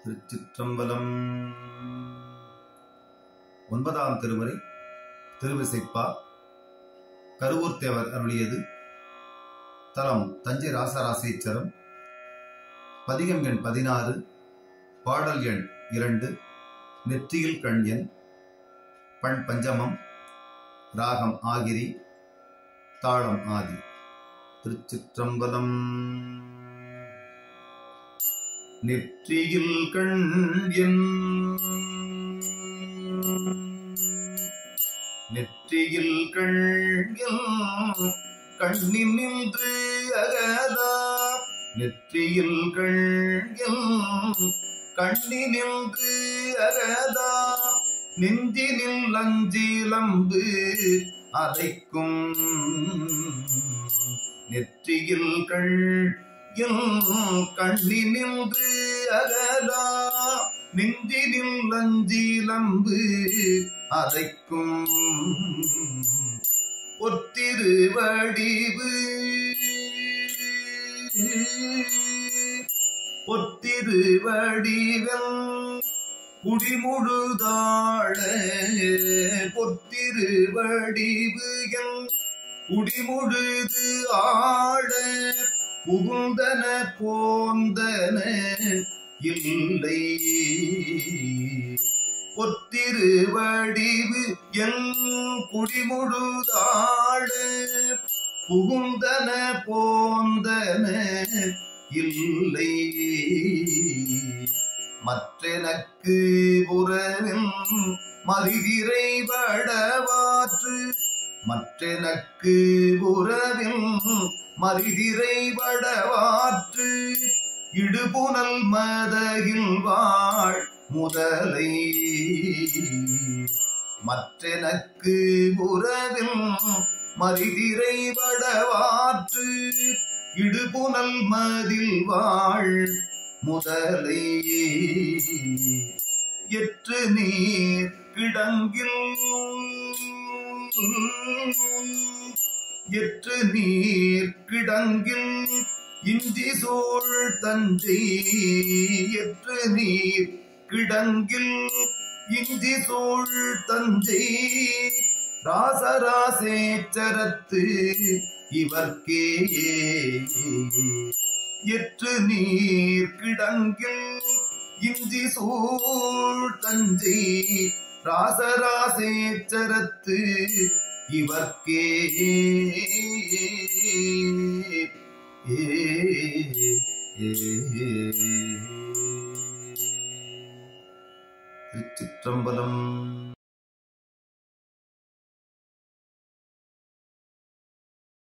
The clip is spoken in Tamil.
திருச்சிற்றம்பலம் ஒன்பதாம் திருமுறை திருவிசைப்பா கருவூர் தேவர் அருளியது தலம் தஞ்சை ராசராசேச்சரம் பதிகம் எண் பதினாறு பாடல் எண் இரண்டு நெற்றியில் கண் எண் பண் பஞ்சமம் ராகம் ஆகிரி தாளம் ஆதி திருச்சிற்றம்பலம் நெற்றியில் கண் என் நெற்றியில் கண் என் கண்ணில் நின்று அகதா நெற்றியில் கண் என் கண்ணில் நின்று அகதா நெஞ்சினில் அஞ்சிலம்பு அதைக்கும் நெற்றியில் கண் கண்ணினின்று அகலா நெஞ்சினில் அஞ்சிலம்பு அதைக்கும் ஒத்திரு வடிவு ஒத்திரு வடிவல் குடிமுழுதாழ பொத்திரு வடிவுகள் குடிமுழுது ஆட புகுந்தன போந்தன இல்லை பொத்திரு வடிவு என் குடிமுழுதாழ புகுந்தன போந்தன இல்லை மற்றெனக்கு புறவில் மறிதிரை வடவாற்று மற்றெனக்கு புறவில் மறிதிரை வடவாற்று இடுபுனல் மதகில் வாழ் முதலை மற்றெனக்கு புறவில் மறிதிரை வடவாற்று இடுபுனல் மதில் வாழ் முதலை எற்று நீர் கிடங்கில் எற்று நீர் கிடங்கில் இஞ்சி சோழ் தஞ்சை எற்று நீர் கிடங்கில் இஞ்சி சோழ் தஞ்சை ராசராசேச்சரத்து இவர்க்கே எற்று நீர் கிடங்கில் இஞ்சி சூழ் தஞ்சை ராசராசேச்சரத்து இவர்க்கே ஏ திருச்சிற்றம்பலம்